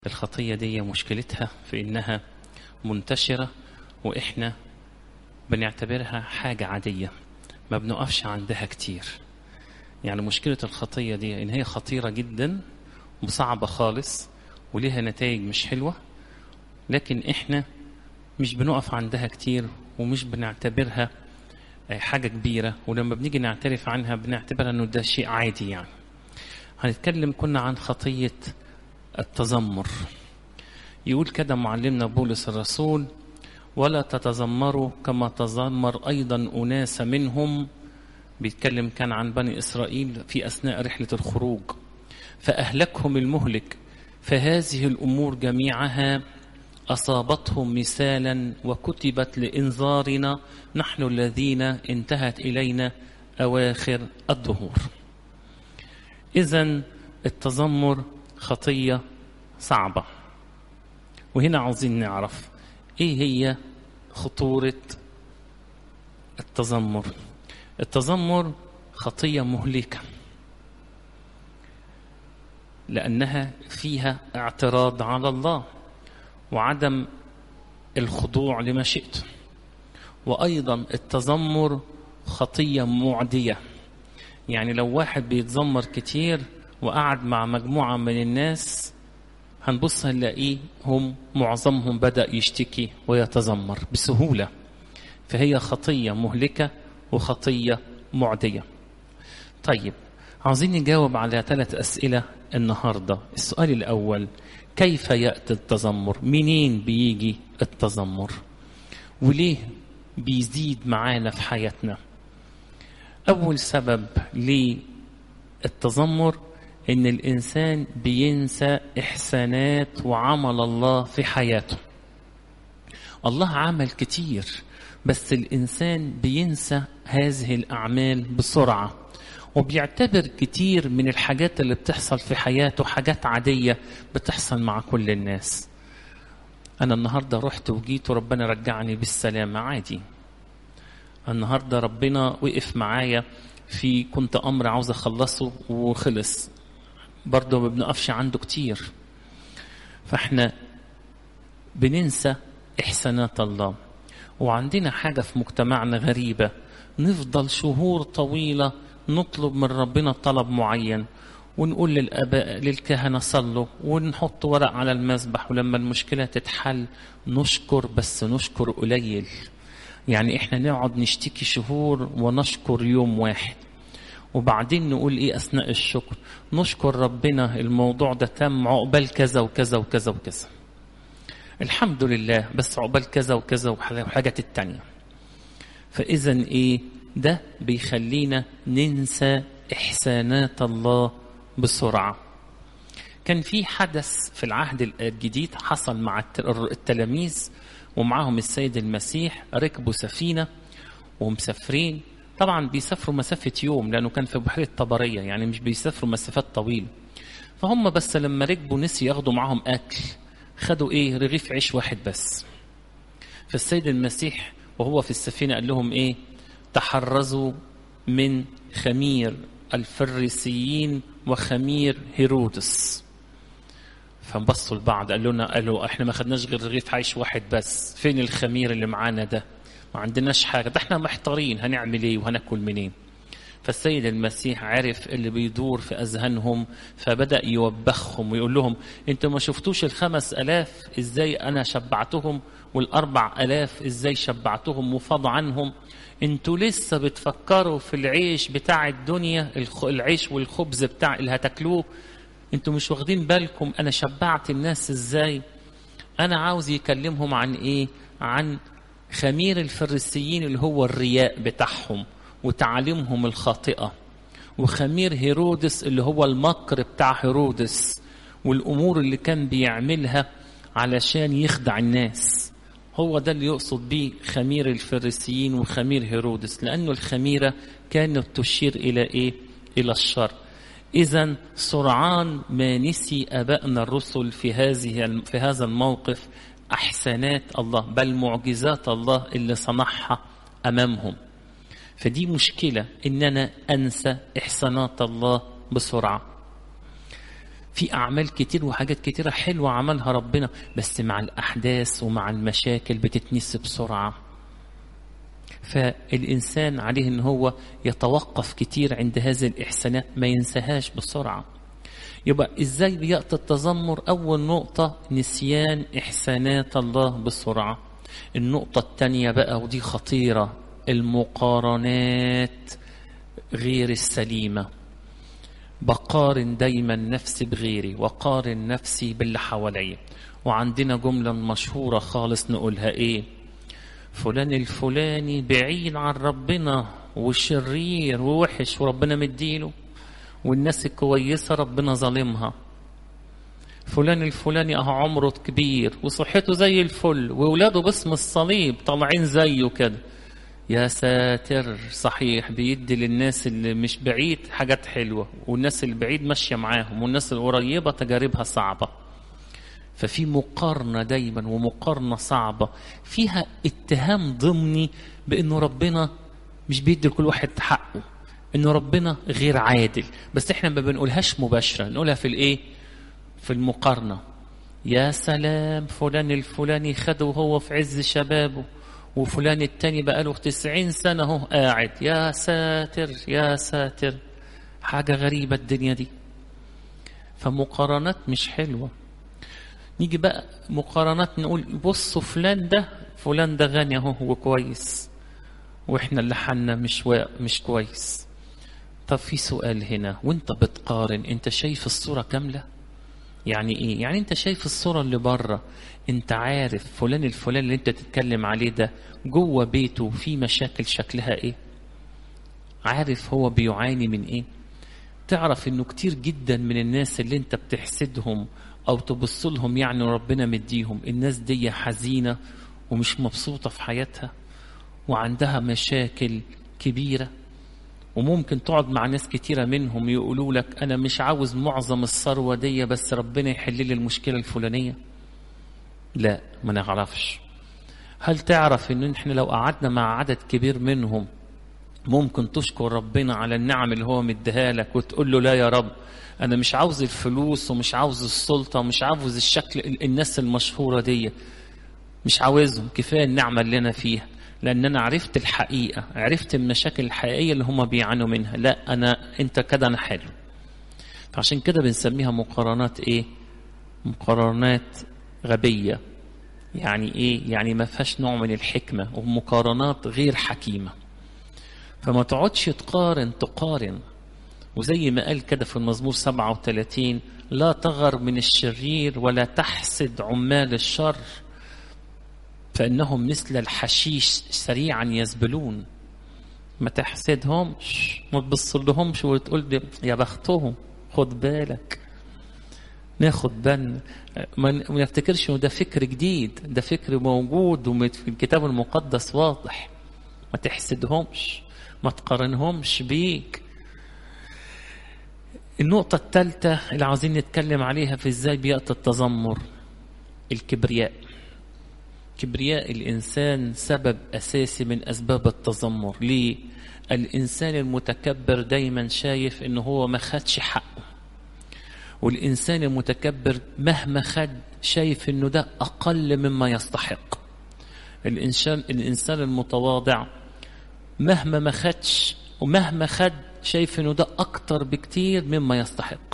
الخطية دي مشكلتها في إنها منتشرة وإحنا بنعتبرها حاجة عادية ما بنقفش عندها كتير يعني مشكلة الخطية دي إن هي خطيرة جدا وصعبة خالص وليها نتائج مش حلوة لكن إحنا مش بنقف عندها كتير ومش بنعتبرها حاجة كبيرة ولما بنيجي نعترف عنها بنعتبرها إنه ده شيء عادي يعني هنتكلم كنا عن خطية التذمر يقول كده معلمنا بولس الرسول ولا تتذمروا كما تذمر أيضا أناس منهم بيتكلم كان عن بني إسرائيل في أثناء رحلة الخروج فأهلكهم المهلك فهذه الأمور جميعها أصابتهم مثالا وكتبت لإنذارنا نحن الذين انتهت إلينا أواخر الدهور إذا التذمر خطية صعبة وهنا عاوزين نعرف ايه هي خطورة التذمر التذمر خطية مهلكة لأنها فيها اعتراض على الله وعدم الخضوع لمشيئته وأيضا التذمر خطية معدية يعني لو واحد بيتذمر كتير وقعد مع مجموعة من الناس هنبص هنلاقيه هم معظمهم بدأ يشتكي ويتذمر بسهولة فهي خطية مهلكة وخطية معدية طيب عاوزين نجاوب على ثلاث أسئلة النهاردة السؤال الأول كيف يأتي التذمر منين بيجي التذمر وليه بيزيد معانا في حياتنا أول سبب للتذمر ان الانسان بينسى احسانات وعمل الله في حياته الله عمل كتير بس الانسان بينسى هذه الاعمال بسرعه وبيعتبر كتير من الحاجات اللي بتحصل في حياته حاجات عاديه بتحصل مع كل الناس انا النهارده رحت وجيت وربنا رجعني بالسلامه عادي النهارده ربنا وقف معايا في كنت امر عاوز اخلصه وخلص برضه ما بنقفش عنده كتير فاحنا بننسى احسانات الله وعندنا حاجه في مجتمعنا غريبه نفضل شهور طويله نطلب من ربنا طلب معين ونقول للاباء للكهنه صلوا ونحط ورق على المذبح ولما المشكله تتحل نشكر بس نشكر قليل يعني احنا نقعد نشتكي شهور ونشكر يوم واحد وبعدين نقول ايه اثناء الشكر نشكر ربنا الموضوع ده تم عقبال كذا وكذا وكذا وكذا الحمد لله بس عقبال كذا وكذا وحاجات التانية فاذا ايه ده بيخلينا ننسى احسانات الله بسرعه كان في حدث في العهد الجديد حصل مع التلاميذ ومعاهم السيد المسيح ركبوا سفينه ومسافرين طبعا بيسافروا مسافة يوم لأنه كان في بحيرة طبرية يعني مش بيسافروا مسافات طويلة فهم بس لما ركبوا نسي ياخدوا معاهم أكل خدوا إيه رغيف عيش واحد بس فالسيد المسيح وهو في السفينة قال لهم إيه تحرزوا من خمير الفريسيين وخمير هيرودس فبصوا لبعض قالوا لنا قالوا احنا ما خدناش غير رغيف عيش واحد بس فين الخمير اللي معانا ده ما عندناش حاجة ده احنا محتارين هنعمل ايه وهناكل منين فالسيد المسيح عرف اللي بيدور في أذهانهم فبدأ يوبخهم ويقول لهم انتوا ما شفتوش الخمس ألاف ازاي أنا شبعتهم والأربع ألاف ازاي شبعتهم وفاض عنهم انتوا لسه بتفكروا في العيش بتاع الدنيا العيش والخبز بتاع اللي هتاكلوه انتوا مش واخدين بالكم أنا شبعت الناس ازاي أنا عاوز يكلمهم عن ايه عن خمير الفريسيين اللي هو الرياء بتاعهم وتعاليمهم الخاطئة وخمير هيرودس اللي هو المكر بتاع هيرودس والأمور اللي كان بيعملها علشان يخدع الناس هو ده اللي يقصد بيه خمير الفريسيين وخمير هيرودس لأنه الخميرة كانت تشير إلى إيه؟ إلى الشر إذا سرعان ما نسي أبائنا الرسل في هذه في هذا الموقف احسانات الله بل معجزات الله اللي صنعها امامهم فدي مشكله ان انا انسى احسانات الله بسرعه في أعمال كتير وحاجات كتيرة حلوة عملها ربنا بس مع الأحداث ومع المشاكل بتتنسي بسرعة فالإنسان عليه أن هو يتوقف كتير عند هذه الإحسانات ما ينساهاش بسرعة يبقى إزاي بيأتي التذمر أول نقطة نسيان إحسانات الله بسرعة النقطة الثانية بقى ودي خطيرة المقارنات غير السليمة بقارن دايما نفسي بغيري وقارن نفسي باللي حواليا وعندنا جملة مشهورة خالص نقولها ايه فلان الفلاني بعيد عن ربنا وشرير ووحش وربنا مديله والناس الكويسة ربنا ظالمها فلان الفلاني اهو عمره كبير وصحته زي الفل واولاده باسم الصليب طالعين زيه كده يا ساتر صحيح بيدي للناس اللي مش بعيد حاجات حلوة والناس اللي بعيد ماشية معاهم والناس القريبة تجاربها صعبة ففي مقارنة دايما ومقارنة صعبة فيها اتهام ضمني بأنه ربنا مش بيدي لكل واحد حقه انه ربنا غير عادل بس احنا ما بنقولهاش مباشرة نقولها في الايه في المقارنة يا سلام فلان الفلاني خده وهو في عز شبابه وفلان التاني بقاله تسعين سنة هو قاعد يا ساتر يا ساتر حاجة غريبة الدنيا دي فمقارنات مش حلوة نيجي بقى مقارنات نقول بصوا فلان ده فلان ده غني اهو وكويس واحنا اللي حالنا مش و... مش كويس طب في سؤال هنا وانت بتقارن انت شايف الصورة كاملة يعني ايه يعني انت شايف الصورة اللي بره انت عارف فلان الفلان اللي انت تتكلم عليه ده جوه بيته في مشاكل شكلها ايه عارف هو بيعاني من ايه تعرف انه كتير جدا من الناس اللي انت بتحسدهم او تبص لهم يعني ربنا مديهم الناس دي حزينة ومش مبسوطة في حياتها وعندها مشاكل كبيرة وممكن تقعد مع ناس كتيرة منهم يقولوا لك أنا مش عاوز معظم الثروة دي بس ربنا يحل لي المشكلة الفلانية لا ما نعرفش هل تعرف ان احنا لو قعدنا مع عدد كبير منهم ممكن تشكر ربنا على النعم اللي هو مديها لك وتقول له لا يا رب انا مش عاوز الفلوس ومش عاوز السلطة ومش عاوز الشكل الناس المشهورة دي مش عاوزهم كفاية النعمة اللي انا فيها لان انا عرفت الحقيقة عرفت المشاكل الحقيقية اللي هم بيعانوا منها لا انا انت كده انا حلو فعشان كده بنسميها مقارنات ايه مقارنات غبية يعني ايه يعني ما فيهاش نوع من الحكمة ومقارنات غير حكيمة فما تقعدش تقارن تقارن وزي ما قال كده في المزمور 37 لا تغر من الشرير ولا تحسد عمال الشر فإنهم مثل الحشيش سريعا يزبلون ما تحسدهمش ما تبصلهمش وتقول دي يا بختهم خد بالك ناخد بالنا ما نفتكرش انه ده فكر جديد ده فكر موجود وفي الكتاب المقدس واضح ما تحسدهمش ما تقارنهمش بيك النقطة الثالثة اللي عاوزين نتكلم عليها في ازاي بيأتي التذمر الكبرياء كبرياء الإنسان سبب أساسي من أسباب التذمر ليه؟ الإنسان المتكبر دايما شايف إنه هو ما خدش حقه والإنسان المتكبر مهما خد شايف إنه ده أقل مما يستحق الإنسان الإنسان المتواضع مهما ما خدش ومهما خد شايف إنه ده أكتر بكتير مما يستحق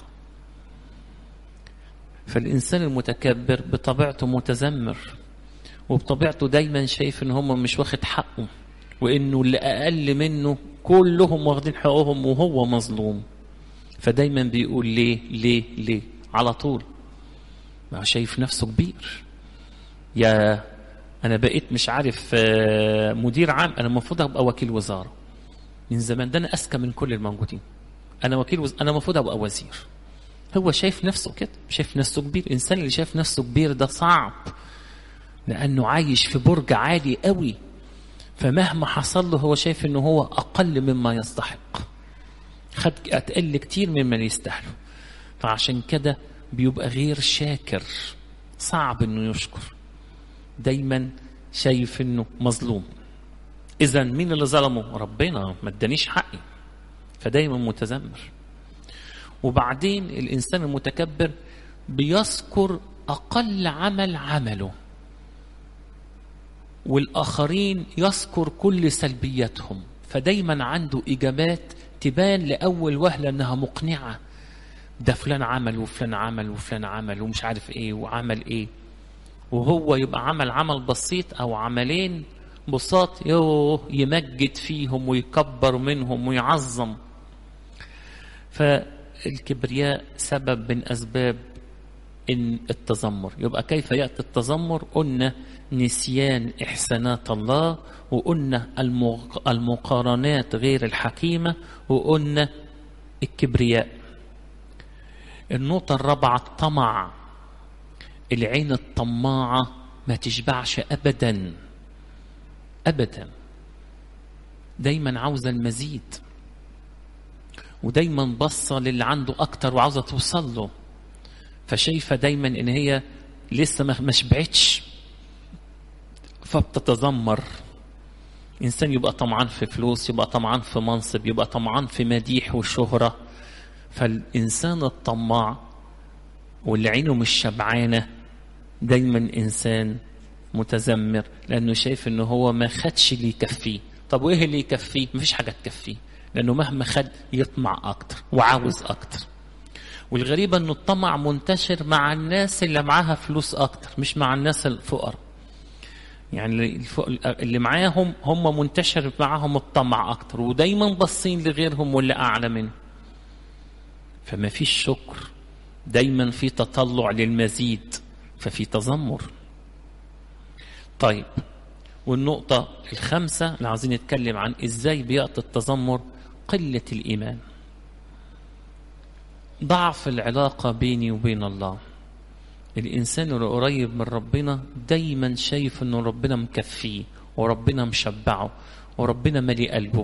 فالإنسان المتكبر بطبيعته متذمر وبطبيعته دايما شايف ان هم مش واخد حقه وانه اللي اقل منه كلهم واخدين حقهم وهو مظلوم فدايما بيقول ليه ليه ليه على طول ما هو شايف نفسه كبير يا انا بقيت مش عارف مدير عام انا المفروض ابقى وكيل وزاره من زمان ده انا اذكى من كل الموجودين انا وكيل وز... انا المفروض ابقى وزير هو شايف نفسه كده شايف نفسه كبير الانسان اللي شايف نفسه كبير ده صعب لأنه عايش في برج عالي قوي فمهما حصل له هو شايف أنه هو أقل مما يستحق خد أتقل كتير مما يستاهله فعشان كده بيبقى غير شاكر صعب أنه يشكر دايما شايف أنه مظلوم إذا مين اللي ظلمه ربنا ما ادانيش حقي فدايما متذمر وبعدين الإنسان المتكبر بيذكر أقل عمل عمله والآخرين يذكر كل سلبياتهم فدايما عنده إجابات تبان لأول وهلة أنها مقنعة ده فلان عمل وفلان عمل وفلان عمل ومش عارف ايه وعمل ايه وهو يبقى عمل عمل بسيط او عملين بساط يوه يمجد فيهم ويكبر منهم ويعظم فالكبرياء سبب من اسباب ان التذمر يبقى كيف ياتي التذمر قلنا نسيان احسانات الله وقلنا المقارنات غير الحكيمه وقلنا الكبرياء النقطة الرابعة الطمع العين الطماعة ما تشبعش أبدا أبدا دايما عاوزة المزيد ودايما بصة للي عنده أكتر وعاوزة توصل له فشايفة دايما إن هي لسه ما شبعتش فبتتذمر إنسان يبقى طمعان في فلوس يبقى طمعان في منصب يبقى طمعان في مديح وشهرة فالإنسان الطماع واللي عينه مش شبعانة دايما إنسان متذمر لأنه شايف إنه هو ما خدش اللي يكفيه طب وإيه اللي يكفيه؟ مفيش حاجة تكفيه لأنه مهما خد يطمع أكتر وعاوز أكتر والغريبة إنه الطمع منتشر مع الناس اللي معاها فلوس أكتر مش مع الناس الفقراء يعني اللي معاهم هم منتشر معاهم الطمع أكتر ودايما باصين لغيرهم واللي أعلى منه فما فيش شكر دايما في تطلع للمزيد ففي تذمر طيب والنقطة الخامسة اللي عايزين نتكلم عن ازاي بيأتي التذمر قلة الإيمان ضعف العلاقة بيني وبين الله الإنسان اللي قريب من ربنا دايما شايف إنه ربنا مكفيه وربنا مشبعه وربنا ملي قلبه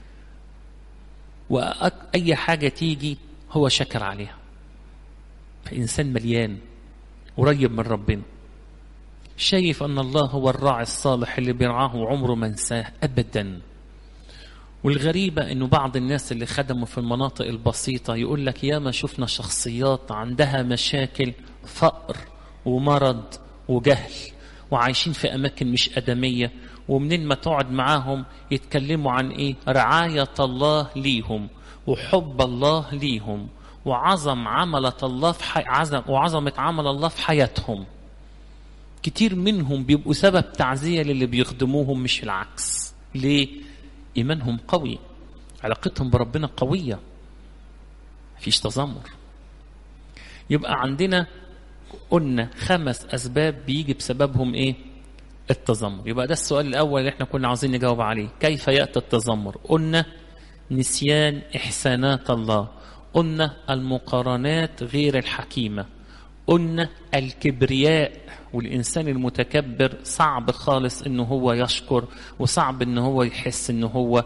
وأي حاجة تيجي هو شكر عليها فإنسان مليان قريب من ربنا شايف أن الله هو الراعي الصالح اللي بيرعاه وعمره ما انساه أبدا والغريبة أنه بعض الناس اللي خدموا في المناطق البسيطة يقول لك ياما شفنا شخصيات عندها مشاكل فقر ومرض وجهل وعايشين في أماكن مش أدمية ومنين ما تقعد معاهم يتكلموا عن إيه رعاية الله ليهم وحب الله ليهم وعظم عملة الله في حي... عظم وعظمة عمل الله في حياتهم كتير منهم بيبقوا سبب تعزية للي بيخدموهم مش العكس ليه؟ إيمانهم قوي علاقتهم بربنا قوية مفيش تذمر يبقى عندنا قلنا خمس أسباب بيجي بسببهم إيه؟ التذمر يبقى ده السؤال الأول اللي احنا كنا عاوزين نجاوب عليه كيف يأتي التذمر قلنا نسيان إحسانات الله قلنا المقارنات غير الحكيمة قلنا الكبرياء والإنسان المتكبر صعب خالص إنه هو يشكر وصعب إنه هو يحس إنه هو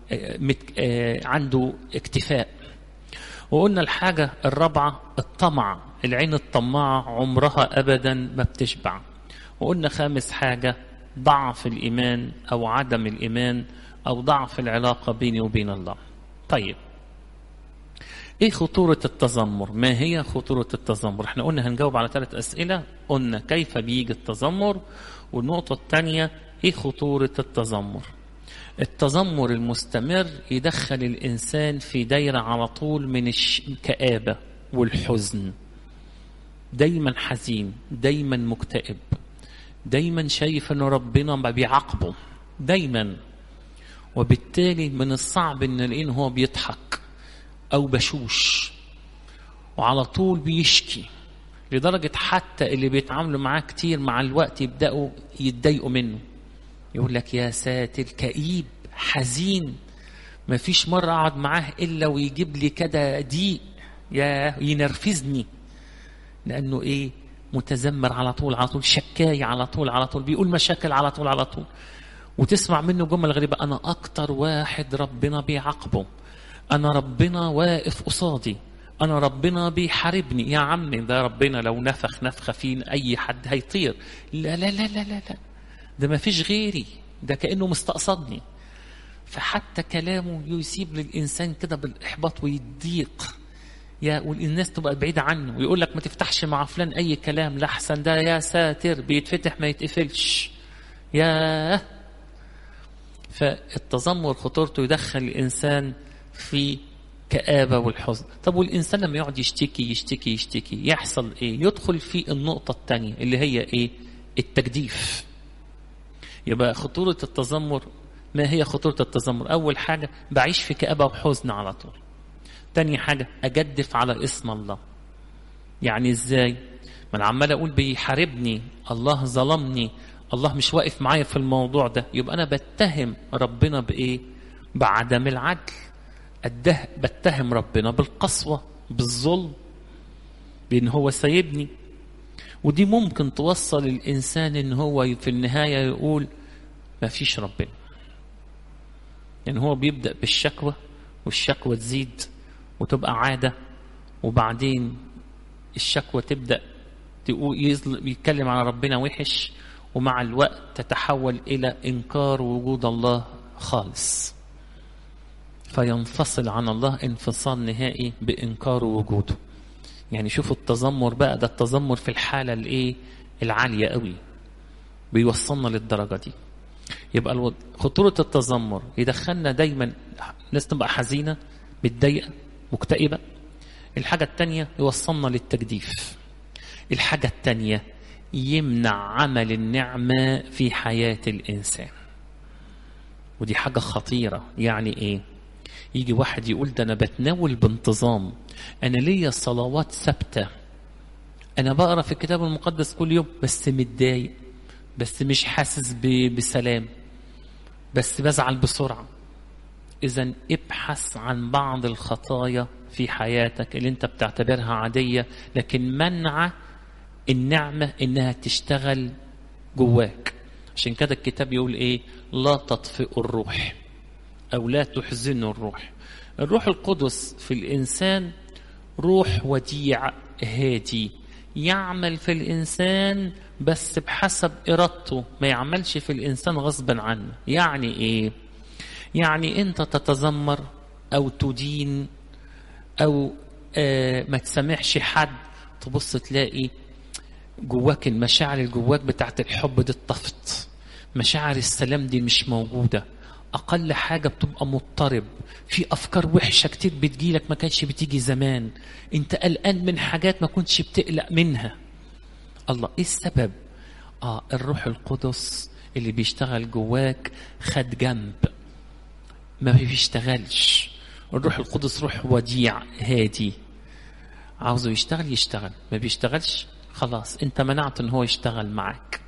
عنده اكتفاء وقلنا الحاجة الرابعة الطمع العين الطماعة عمرها أبدا ما بتشبع وقلنا خامس حاجة ضعف الإيمان أو عدم الإيمان أو ضعف العلاقة بيني وبين الله طيب ايه خطورة التذمر ما هي خطورة التذمر احنا قلنا هنجاوب على ثلاث اسئلة قلنا كيف بيجي التذمر والنقطة الثانية ايه خطورة التذمر التذمر المستمر يدخل الانسان في دايرة على طول من الكآبة والحزن دايما حزين دايما مكتئب دايما شايف ان ربنا ما بيعاقبه دايما وبالتالي من الصعب ان نلاقيه هو بيضحك او بشوش وعلى طول بيشكي لدرجة حتى اللي بيتعاملوا معاه كتير مع الوقت يبدأوا يتضايقوا منه يقول لك يا ساتر كئيب حزين ما فيش مرة أقعد معاه إلا ويجيب لي كده ضيق يا ينرفزني لأنه إيه متذمر على طول على طول شكاي على طول على طول بيقول مشاكل على طول على طول وتسمع منه جمل غريبة أنا أكتر واحد ربنا بيعاقبه أنا ربنا واقف قصادي أنا ربنا بيحاربني يا عمي ده ربنا لو نفخ نفخة فين أي حد هيطير لا لا لا لا لا, لا. ده ما فيش غيري ده كأنه مستقصدني فحتى كلامه يسيب للإنسان كده بالإحباط ويضيق يا والناس تبقى بعيدة عنه ويقول لك ما تفتحش مع فلان أي كلام لحسن ده يا ساتر بيتفتح ما يتقفلش يا فالتذمر خطورته يدخل الإنسان في كآبة والحزن طب والإنسان لما يقعد يشتكي يشتكي يشتكي يحصل إيه يدخل في النقطة الثانية اللي هي إيه التجديف يبقى خطورة التذمر ما هي خطورة التذمر أول حاجة بعيش في كآبة وحزن على طول تاني حاجة أجدف على اسم الله يعني إزاي ما أنا عمال أقول بيحاربني الله ظلمني الله مش واقف معايا في الموضوع ده يبقى أنا بتهم ربنا بإيه بعدم العدل أده بتهم ربنا بالقسوة بالظلم بأن هو سايبني ودي ممكن توصل الإنسان إن هو في النهاية يقول ما فيش ربنا يعني هو بيبدأ بالشكوى والشكوى تزيد وتبقى عادة وبعدين الشكوى تبدأ تقول يتكلم على ربنا وحش ومع الوقت تتحول إلى إنكار وجود الله خالص فينفصل عن الله انفصال نهائي بإنكار وجوده يعني شوفوا التذمر بقى ده التذمر في الحالة الايه العالية قوي بيوصلنا للدرجة دي يبقى خطورة التذمر يدخلنا دايما ناس تبقى حزينة متضايقة مكتئبة الحاجة التانية يوصلنا للتجديف الحاجة التانية يمنع عمل النعمة في حياة الإنسان ودي حاجة خطيرة يعني إيه يجي واحد يقول ده أنا بتناول بانتظام أنا ليا صلوات ثابتة أنا بقرأ في الكتاب المقدس كل يوم بس متضايق بس مش حاسس بسلام بس بزعل بسرعة إذا ابحث عن بعض الخطايا في حياتك اللي أنت بتعتبرها عادية لكن منع النعمة إنها تشتغل جواك عشان كده الكتاب يقول إيه لا تطفئوا الروح أو لا تحزنوا الروح الروح القدس في الإنسان روح وديع هادي يعمل في الإنسان بس بحسب إرادته ما يعملش في الإنسان غصبا عنه يعني إيه يعني أنت تتذمر أو تدين أو آه ما تسامحش حد تبص تلاقي جواك المشاعر اللي جواك بتاعت الحب دي اتطفت مشاعر السلام دي مش موجودة أقل حاجة بتبقى مضطرب في أفكار وحشة كتير بتجيلك ما كانش بتيجي زمان أنت قلقان من حاجات ما كنتش بتقلق منها الله إيه السبب آه الروح القدس اللي بيشتغل جواك خد جنب ما بيشتغلش الروح القدس روح وديع هادي عاوزه يشتغل يشتغل ما بيشتغلش خلاص انت منعت ان هو يشتغل معاك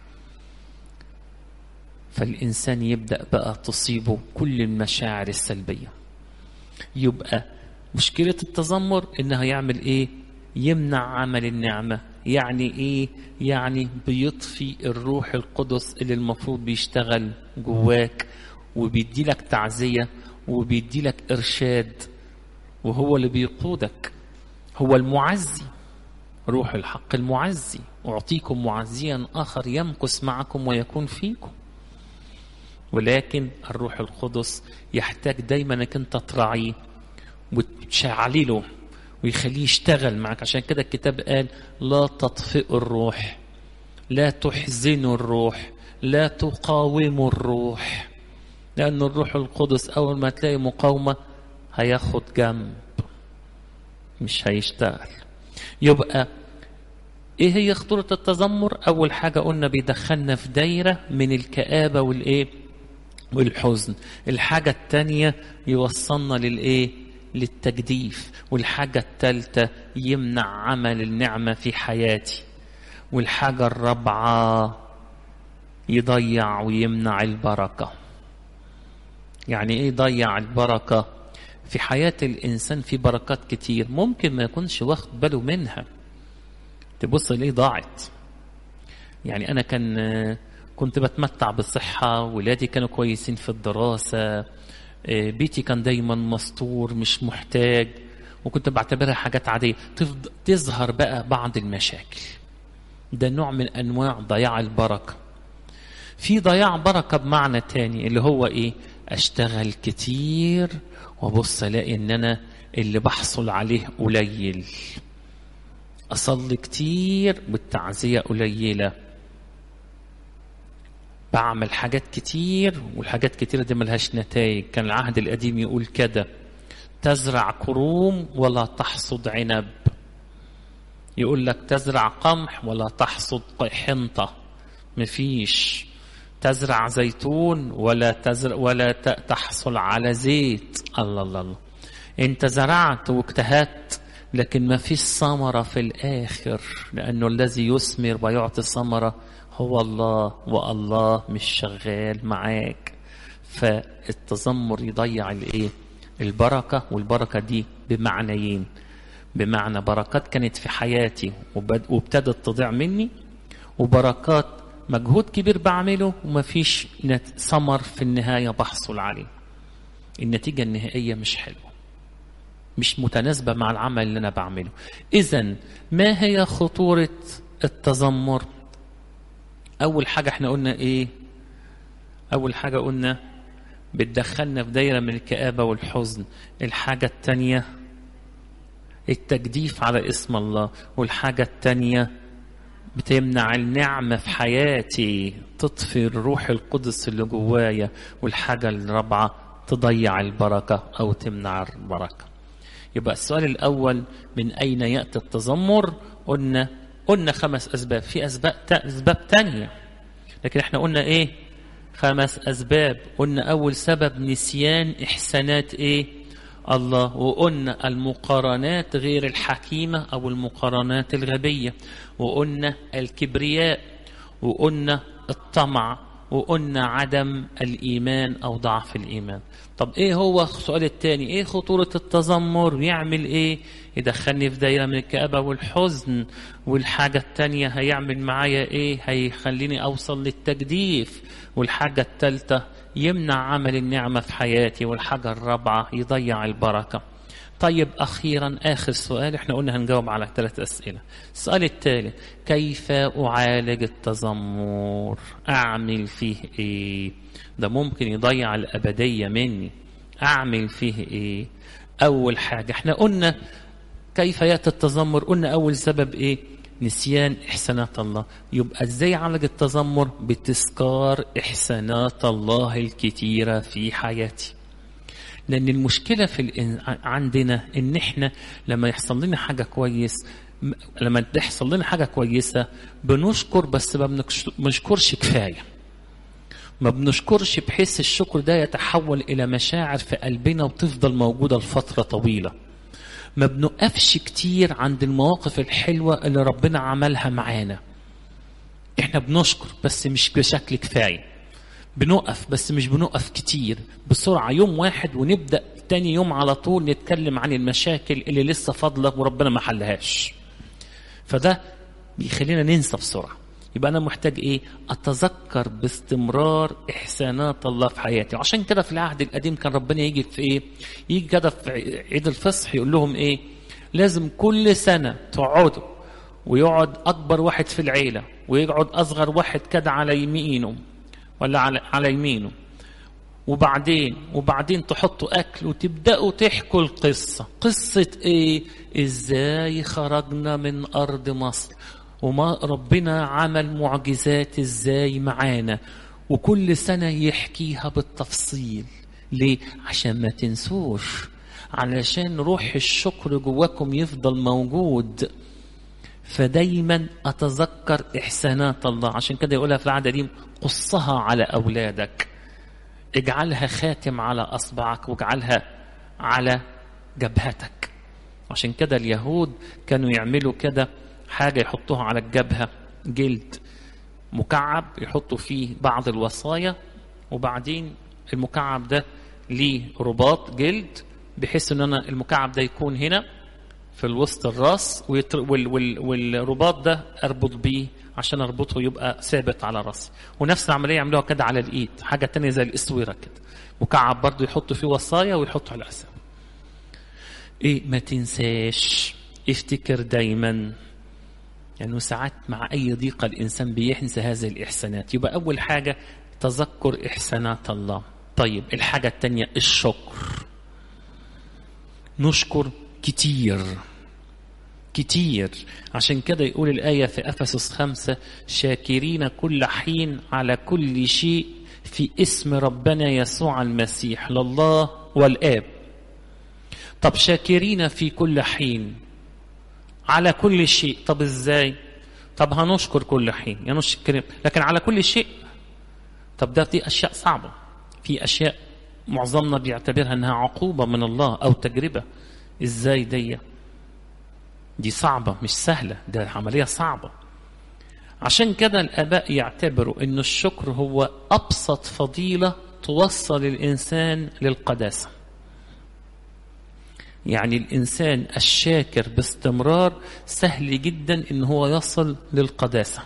فالإنسان يبدأ بقى تصيبه كل المشاعر السلبية يبقى مشكلة التذمر إنها يعمل إيه يمنع عمل النعمة يعني إيه يعني بيطفي الروح القدس اللي المفروض بيشتغل جواك وبيدي لك تعزية وبيدي لك إرشاد وهو اللي بيقودك هو المعزي روح الحق المعزي أعطيكم معزيا آخر يمكث معكم ويكون فيكم ولكن الروح القدس يحتاج دايما انك انت تراعيه وتشعلله ويخليه يشتغل معك عشان كده الكتاب قال لا تطفئوا الروح لا تحزنوا الروح لا تقاوموا الروح لأن الروح القدس أول ما تلاقي مقاومة هياخد جنب مش هيشتغل يبقى ايه هي خطورة التذمر اول حاجة قلنا بيدخلنا في دايرة من الكآبة والايه والحزن الحاجة التانية يوصلنا للايه للتجديف والحاجة التالتة يمنع عمل النعمة في حياتي والحاجة الرابعة يضيع ويمنع البركة يعني ايه يضيع البركة في حياة الإنسان في بركات كتير ممكن ما يكونش واخد باله منها تبص ليه ضاعت يعني أنا كان كنت بتمتع بالصحة ولادي كانوا كويسين في الدراسة بيتي كان دايما مستور مش محتاج وكنت بعتبرها حاجات عادية تظهر بقى بعض المشاكل ده نوع من أنواع ضياع البركة في ضياع بركة بمعنى تاني اللي هو إيه أشتغل كتير وابص الاقي ان انا اللي بحصل عليه قليل أصلي كتير والتعزية قليلة بعمل حاجات كتير والحاجات كتيرة دي ملهاش نتائج كان العهد القديم يقول كده تزرع كروم ولا تحصد عنب يقول لك تزرع قمح ولا تحصد حنطة مفيش تزرع زيتون ولا تزرع ولا تحصل على زيت الله الله الله انت زرعت واجتهدت لكن ما فيش ثمرة في الآخر لأنه الذي يثمر ويعطي ثمرة هو الله والله مش شغال معاك فالتذمر يضيع الايه البركة والبركة دي بمعنيين بمعنى بركات كانت في حياتي وابتدت تضيع مني وبركات مجهود كبير بعمله ومفيش ثمر في النهاية بحصل عليه النتيجة النهائية مش حلوة مش متناسبة مع العمل اللي أنا بعمله إذا ما هي خطورة التذمر أول حاجة احنا قلنا إيه أول حاجة قلنا بتدخلنا في دايرة من الكآبة والحزن الحاجة التانية التجديف على اسم الله والحاجة التانية بتمنع النعمة في حياتي تطفي الروح القدس اللي جوايا والحاجة الرابعة تضيع البركة أو تمنع البركة يبقى السؤال الأول من أين يأتي التذمر قلنا قلنا خمس أسباب في أسباب أسباب تانية لكن احنا قلنا إيه خمس أسباب قلنا أول سبب نسيان إحسانات إيه الله وقلنا المقارنات غير الحكيمة أو المقارنات الغبية وقلنا الكبرياء وقلنا الطمع وقلنا عدم الإيمان أو ضعف الإيمان طب إيه هو السؤال الثاني إيه خطورة التذمر يعمل إيه يدخلني في دايرة من الكآبة والحزن والحاجة الثانية هيعمل معايا إيه هيخليني أوصل للتجديف والحاجة الثالثة يمنع عمل النعمة في حياتي والحاجة الرابعة يضيع البركة طيب أخيرا آخر سؤال احنا قلنا هنجاوب على ثلاث أسئلة السؤال التالي كيف أعالج التذمر أعمل فيه إيه ده ممكن يضيع الأبدية مني أعمل فيه إيه أول حاجة احنا قلنا كيف يأتي التذمر قلنا أول سبب إيه نسيان إحسانات الله يبقى إزاي عالج التذمر بتذكار إحسانات الله الكتيرة في حياتي لأن المشكلة في الإن... عندنا إن إحنا لما يحصل لنا حاجة كويس لما تحصل لنا حاجة كويسة بنشكر بس ما بنشكرش كفاية ما بنشكرش بحيث الشكر ده يتحول إلى مشاعر في قلبنا وتفضل موجودة لفترة طويلة ما بنقفش كتير عند المواقف الحلوة اللي ربنا عملها معانا احنا بنشكر بس مش بشكل كفاية بنقف بس مش بنقف كتير بسرعة يوم واحد ونبدأ تاني يوم على طول نتكلم عن المشاكل اللي لسه فاضلة وربنا ما حلهاش فده بيخلينا ننسى بسرعة يبقى أنا محتاج إيه أتذكر باستمرار إحسانات الله في حياتي وعشان كده في العهد القديم كان ربنا يجي في إيه يجي كده في عيد الفصح يقول لهم إيه لازم كل سنة تقعدوا ويقعد أكبر واحد في العيلة ويقعد أصغر واحد كده على يمينه ولا على على يمينه وبعدين وبعدين تحطوا اكل وتبداوا تحكوا القصه قصه ايه ازاي خرجنا من ارض مصر وما ربنا عمل معجزات ازاي معانا وكل سنه يحكيها بالتفصيل ليه عشان ما تنسوش علشان روح الشكر جواكم يفضل موجود فدايما اتذكر احسانات الله عشان كده يقولها في العهد القديم قصها على اولادك اجعلها خاتم على اصبعك واجعلها على جبهتك عشان كده اليهود كانوا يعملوا كده حاجه يحطوها على الجبهه جلد مكعب يحطوا فيه بعض الوصايا وبعدين المكعب ده ليه رباط جلد بحيث ان انا المكعب ده يكون هنا في الوسط الراس ويتر... وال... وال... والرباط ده اربط بيه عشان اربطه يبقى ثابت على راسي ونفس العمليه يعملوها كده على الايد حاجه تانية زي الاسوره كده مكعب برضه يحطوا فيه وصايا ويحطوا على الاسام ايه ما تنساش افتكر دايما لانه يعني ساعات مع اي ضيقه الانسان بينسى هذه الاحسانات يبقى اول حاجه تذكر احسانات الله طيب الحاجه الثانيه الشكر نشكر كتير كتير عشان كده يقول الآية في أفسس خمسة شاكرين كل حين على كل شيء في اسم ربنا يسوع المسيح لله والآب طب شاكرين في كل حين على كل شيء طب ازاي طب هنشكر كل حين يعني نشكر لكن على كل شيء طب ده دي اشياء صعبه في اشياء معظمنا بيعتبرها انها عقوبه من الله او تجربه ازاي دي دي صعبه مش سهله ده عمليه صعبه عشان كده الاباء يعتبروا ان الشكر هو ابسط فضيله توصل الانسان للقداسه يعني الانسان الشاكر باستمرار سهل جدا ان هو يصل للقداسه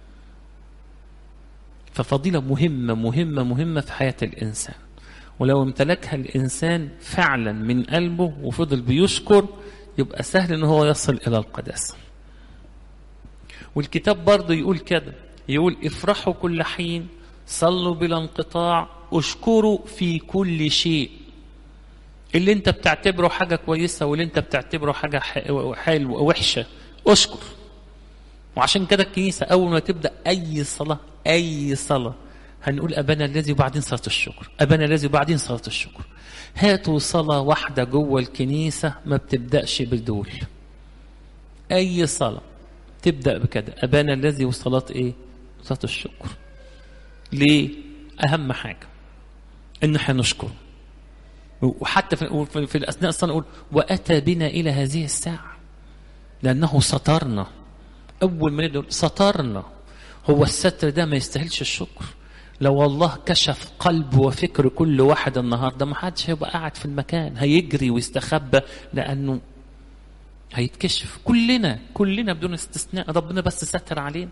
ففضيله مهمه مهمه مهمه في حياه الانسان ولو امتلكها الانسان فعلا من قلبه وفضل بيشكر يبقى سهل ان هو يصل الى القداسه والكتاب برضه يقول كده يقول افرحوا كل حين صلوا بلا انقطاع اشكروا في كل شيء اللي انت بتعتبره حاجة كويسة واللي انت بتعتبره حاجة حلوة وحشة اشكر وعشان كده الكنيسة أول ما تبدأ أي صلاة أي صلاة هنقول أبانا الذي وبعدين صلاة الشكر أبانا الذي وبعدين صلاة الشكر هاتوا صلاة واحدة جوه الكنيسة ما بتبدأش بدول أي صلاة تبدأ بكده أبانا الذي وصلاة إيه صلاة الشكر ليه أهم حاجة إن احنا نشكر وحتى في, في الأثناء الصلاة نقول وأتى بنا إلى هذه الساعة لأنه سترنا أول ما نبدأ سترنا هو الستر ده ما يستاهلش الشكر لو الله كشف قلب وفكر كل واحد النهارده ما حدش هيبقى قاعد في المكان هيجري ويستخبى لأنه هيتكشف كلنا كلنا بدون استثناء ربنا بس ستر علينا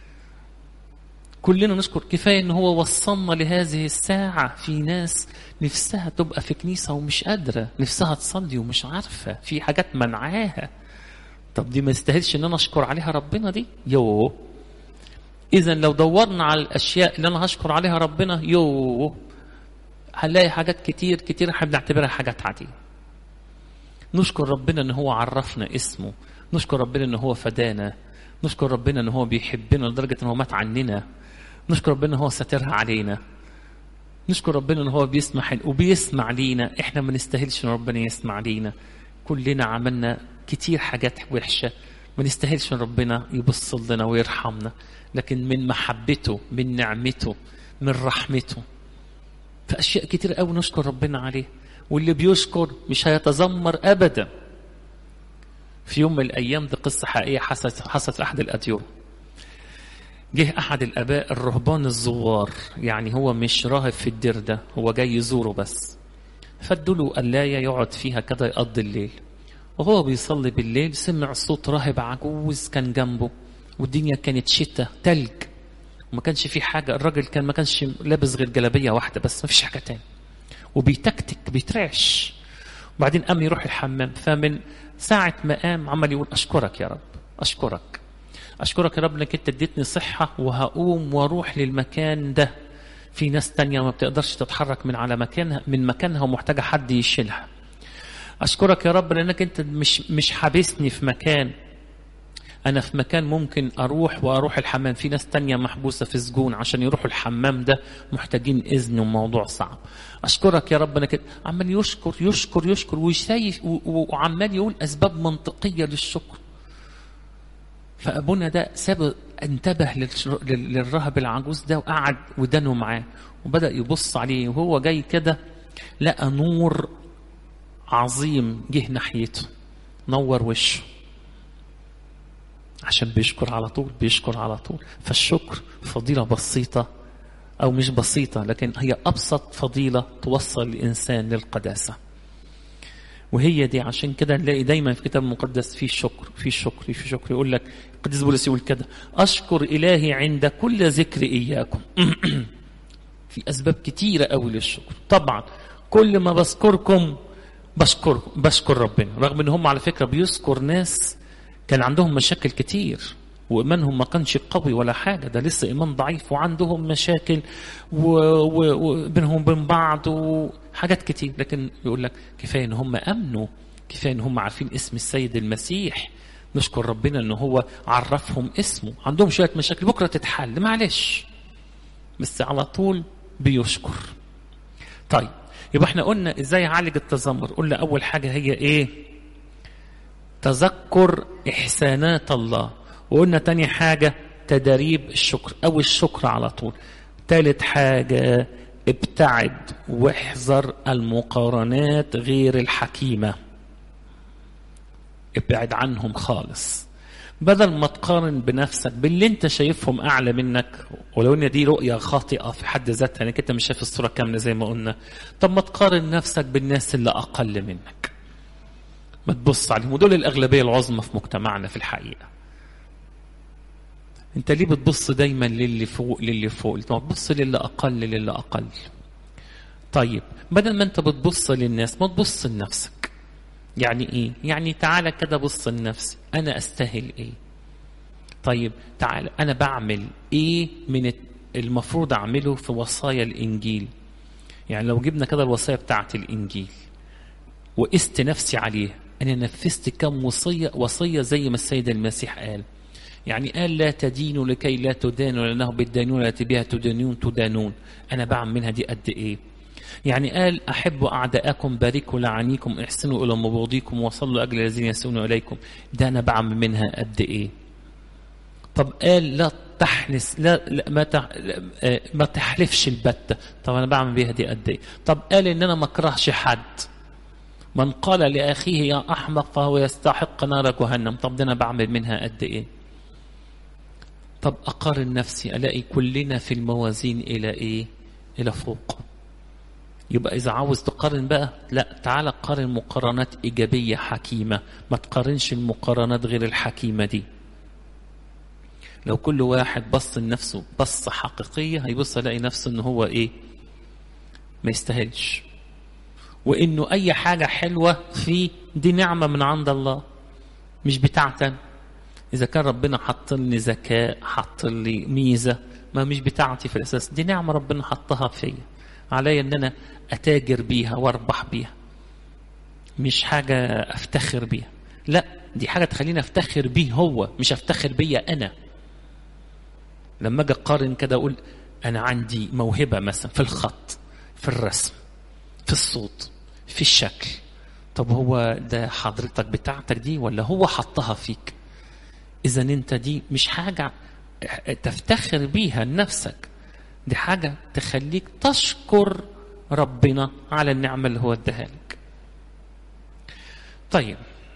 كلنا نشكر كفاية ان هو وصلنا لهذه الساعة في ناس نفسها تبقى في كنيسة ومش قادرة نفسها تصلي ومش عارفة في حاجات منعاها طب دي ما يستاهلش ان انا اشكر عليها ربنا دي يو اذا لو دورنا على الاشياء اللي انا هشكر عليها ربنا يو هنلاقي حاجات كتير كتير احنا بنعتبرها حاجات عادية نشكر ربنا ان هو عرفنا اسمه نشكر ربنا ان هو فدانا نشكر ربنا ان هو بيحبنا لدرجة ان هو مات عننا نشكر ربنا ان هو ساترها علينا نشكر ربنا ان هو بيسمح وبيسمع لينا احنا ما نستاهلش ان ربنا يسمع لينا كلنا عملنا كتير حاجات وحشه ما نستاهلش ان ربنا يبص لنا ويرحمنا لكن من محبته من نعمته من رحمته فاشياء كتير قوي نشكر ربنا عليه واللي بيشكر مش هيتذمر ابدا في يوم من الايام دي قصه حقيقيه حصلت حصلت احد الاديره جه احد الاباء الرهبان الزوار يعني هو مش راهب في الدير ده هو جاي يزوره بس فادوا له قلايه يقعد فيها كده يقضي الليل وهو بيصلي بالليل سمع صوت راهب عجوز كان جنبه والدنيا كانت شتاء تلج وما كانش في حاجه الراجل كان ما كانش لابس غير جلابيه واحده بس ما فيش حاجه تاني وبيتكتك بيترعش وبعدين قام يروح الحمام فمن ساعه ما قام عمل يقول اشكرك يا رب اشكرك أشكرك يا رب إنك أنت اديتني صحة وهقوم وأروح للمكان ده في ناس تانية ما بتقدرش تتحرك من على مكانها من مكانها ومحتاجة حد يشيلها أشكرك يا رب لأنك أنت مش مش حابسني في مكان أنا في مكان ممكن أروح وأروح الحمام في ناس تانية محبوسة في سجون عشان يروحوا الحمام ده محتاجين إذن وموضوع صعب أشكرك يا رب أنك عمال يشكر يشكر يشكر وشايف وعمال يقول أسباب منطقية للشكر فابونا ده ساب انتبه للراهب العجوز ده وقعد ودانه معاه وبدا يبص عليه وهو جاي كده لقى نور عظيم جه ناحيته نور وشه عشان بيشكر على طول بيشكر على طول فالشكر فضيلة بسيطة أو مش بسيطة لكن هي أبسط فضيلة توصل الإنسان للقداسة وهي دي عشان كده نلاقي دايما في الكتاب المقدس في شكر في شكر في شكر يقول لك القديس بولس يقول كده اشكر الهي عند كل ذكر اياكم في اسباب كتيره قوي للشكر طبعا كل ما بذكركم بشكر بشكر ربنا رغم ان هم على فكره بيذكر ناس كان عندهم مشاكل كتير وايمانهم ما كانش قوي ولا حاجه ده لسه ايمان ضعيف وعندهم مشاكل وبينهم وبين بعض وحاجات كتير لكن يقول لك كفايه ان هم امنوا كفايه ان هم عارفين اسم السيد المسيح نشكر ربنا ان هو عرفهم اسمه عندهم شويه مشاكل بكره تتحل معلش بس على طول بيشكر طيب يبقى احنا قلنا ازاي اعالج التذمر قلنا اول حاجه هي ايه تذكر احسانات الله وقلنا تاني حاجه تدريب الشكر او الشكر على طول تالت حاجه ابتعد واحذر المقارنات غير الحكيمه ابعد عنهم خالص بدل ما تقارن بنفسك باللي انت شايفهم اعلى منك ولو ان دي رؤيه خاطئه في حد ذاتها انك انت مش شايف الصوره كامله زي ما قلنا طب ما تقارن نفسك بالناس اللي اقل منك ما تبص عليهم ودول الاغلبيه العظمى في مجتمعنا في الحقيقه انت ليه بتبص دايما للي فوق للي فوق ما تبص للي اقل للي اقل طيب بدل ما انت بتبص للناس ما تبص لنفسك يعني ايه يعني تعالى كده بص لنفسي انا استاهل ايه طيب تعالى انا بعمل ايه من المفروض اعمله في وصايا الانجيل يعني لو جبنا كده الوصايا بتاعه الانجيل وقست نفسي عليها انا نفذت كم وصيه وصيه زي ما السيد المسيح قال يعني قال لا تدينوا لكي لا تدانوا لانه بالدينونه التي بها تدانون تدانون انا بعمل منها دي قد ايه يعني قال أحبوا أعداءكم باركوا لعنيكم احسنوا إلى مبغضيكم وصلوا أجل الذين يسؤون إليكم ده أنا بعمل منها قد إيه طب قال لا تحنس لا, لا ما, تح ما تحلفش البتة طب أنا بعمل بيها دي قد إيه طب قال إن أنا ما أكرهش حد من قال لأخيه يا أحمق فهو يستحق نار جهنم طب ده أنا بعمل منها قد إيه طب أقارن نفسي ألاقي كلنا في الموازين إلى إيه إلى فوق يبقى إذا عاوز تقارن بقى لا تعالى قارن مقارنات إيجابية حكيمة ما تقارنش المقارنات غير الحكيمة دي لو كل واحد بص لنفسه بصة حقيقية هيبص يلاقي نفسه إن هو إيه ما يستاهلش وإنه أي حاجة حلوة فيه دي نعمة من عند الله مش بتاعتنا إذا كان ربنا حط لي ذكاء حط لي ميزة ما مش بتاعتي في الأساس دي نعمة ربنا حطها فيا علي ان انا اتاجر بيها واربح بيها مش حاجة افتخر بيها لا دي حاجة تخليني افتخر بيه هو مش افتخر بيا انا لما اجي اقارن كده اقول انا عندي موهبة مثلا في الخط في الرسم في الصوت في الشكل طب هو ده حضرتك بتاعتك دي ولا هو حطها فيك اذا انت دي مش حاجة تفتخر بيها لنفسك دي حاجة تخليك تشكر ربنا على النعمة اللي هو اداها لك طيب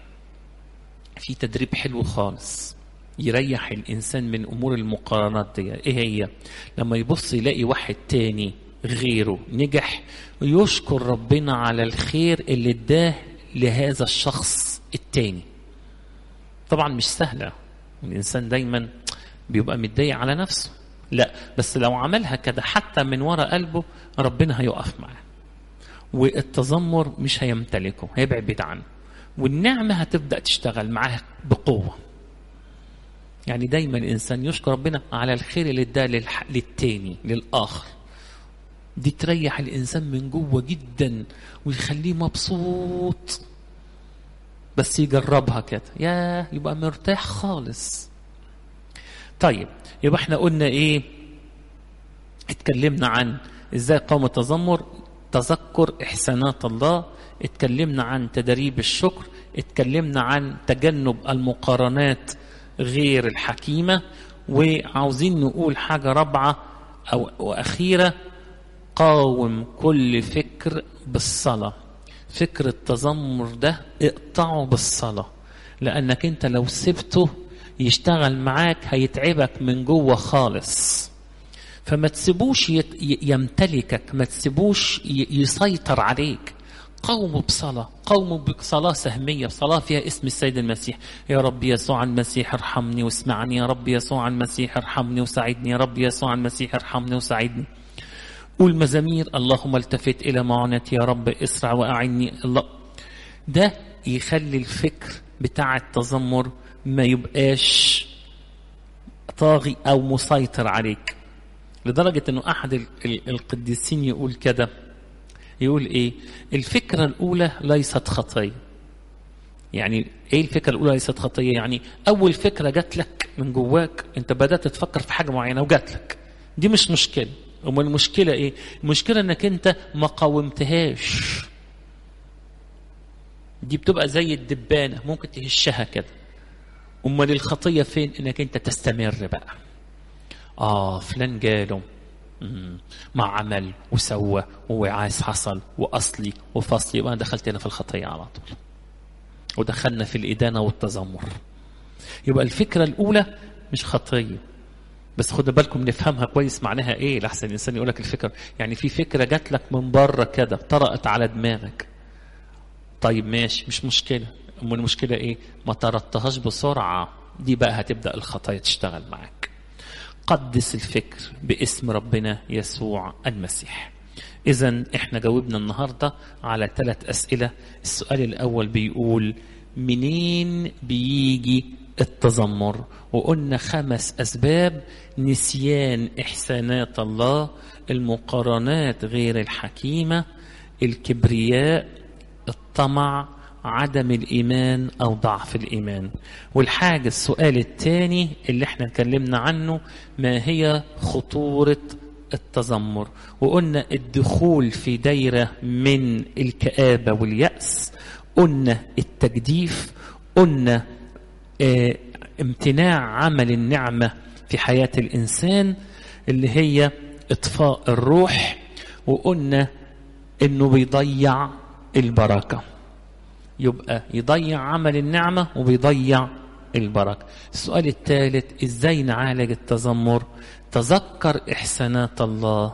في تدريب حلو خالص يريح الإنسان من أمور المقارنات دي إيه هي لما يبص يلاقي واحد تاني غيره نجح يشكر ربنا على الخير اللي اداه لهذا الشخص التاني طبعا مش سهلة الإنسان دايما بيبقى متضايق على نفسه لا بس لو عملها كده حتى من وراء قلبه ربنا هيقف معاه والتذمر مش هيمتلكه هيبعد عنه والنعمة هتبدأ تشتغل معاه بقوة يعني دايما الإنسان يشكر ربنا على الخير اللي اداه للح... للتاني للآخر دي تريح الإنسان من جوه جدا ويخليه مبسوط بس يجربها كده يا يبقى مرتاح خالص طيب يبقى احنا قلنا ايه اتكلمنا عن ازاي قام التذمر تذكر احسانات الله اتكلمنا عن تدريب الشكر اتكلمنا عن تجنب المقارنات غير الحكيمة وعاوزين نقول حاجة رابعة أو وأخيرة قاوم كل فكر بالصلاة فكر التذمر ده اقطعه بالصلاة لأنك أنت لو سبته يشتغل معاك هيتعبك من جوه خالص فما تسيبوش يمتلكك ما تسيبوش يسيطر عليك قوموا بصلاة قوموا بصلاة سهمية صلاة فيها اسم السيد المسيح يا رب يسوع المسيح ارحمني واسمعني يا رب يسوع المسيح ارحمني وساعدني يا رب يسوع المسيح ارحمني وساعدني قول مزامير اللهم التفت إلى معونتي يا رب اسرع وأعني الله ده يخلي الفكر بتاع التذمر ما يبقاش طاغي أو مسيطر عليك لدرجة أنه أحد القديسين يقول كده يقول إيه الفكرة الأولى ليست خطية يعني ايه الفكره الاولى ليست خطيه يعني اول فكره جات لك من جواك انت بدات تفكر في حاجه معينه وجات لك دي مش مشكله امال المشكله ايه المشكله انك انت ما قاومتهاش دي بتبقى زي الدبانه ممكن تهشها كده امال الخطيه فين انك انت تستمر بقى اه فلان جاله مم. ما عمل وسوى ووعاس حصل واصلي وفصلي يبقى انا دخلت هنا في الخطيه على طول ودخلنا في الإدانة والتذمر يبقى الفكرة الأولى مش خطية بس خدوا بالكم نفهمها كويس معناها ايه لحسن الانسان يقول لك الفكره يعني في فكره جات لك من بره كده طرقت على دماغك طيب ماشي مش مشكله امال المشكله ايه ما طردتهاش بسرعه دي بقى هتبدا الخطايا تشتغل معاك قدس الفكر باسم ربنا يسوع المسيح إذا إحنا جاوبنا النهاردة على ثلاث أسئلة السؤال الأول بيقول منين بيجي التذمر وقلنا خمس أسباب نسيان إحسانات الله المقارنات غير الحكيمة الكبرياء الطمع عدم الإيمان أو ضعف الإيمان والحاجة السؤال الثاني اللي احنا اتكلمنا عنه ما هي خطورة التذمر وقلنا الدخول في دايرة من الكآبة واليأس قلنا التجديف قلنا اه امتناع عمل النعمة في حياة الإنسان اللي هي إطفاء الروح وقلنا إنه بيضيع البركة يبقى يضيع عمل النعمة وبيضيع البركة السؤال الثالث إزاي نعالج التذمر تذكر إحسانات الله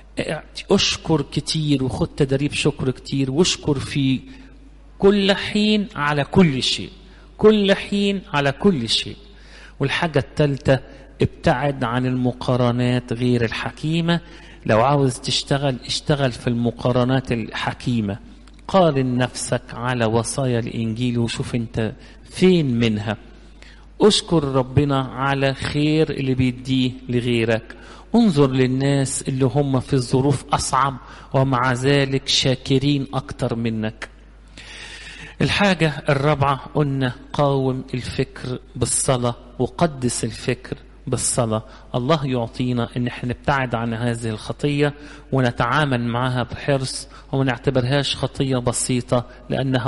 اشكر كتير وخد تدريب شكر كتير واشكر في كل حين على كل شيء كل حين على كل شيء والحاجة الثالثة ابتعد عن المقارنات غير الحكيمة لو عاوز تشتغل اشتغل في المقارنات الحكيمة قارن نفسك على وصايا الإنجيل وشوف انت فين منها اشكر ربنا على خير اللي بيديه لغيرك انظر للناس اللي هم في الظروف أصعب ومع ذلك شاكرين أكتر منك الحاجة الرابعة قلنا قاوم الفكر بالصلاة وقدس الفكر بالصلاة الله يعطينا ان احنا نبتعد عن هذه الخطية ونتعامل معها بحرص وما نعتبرهاش خطية بسيطة لأنها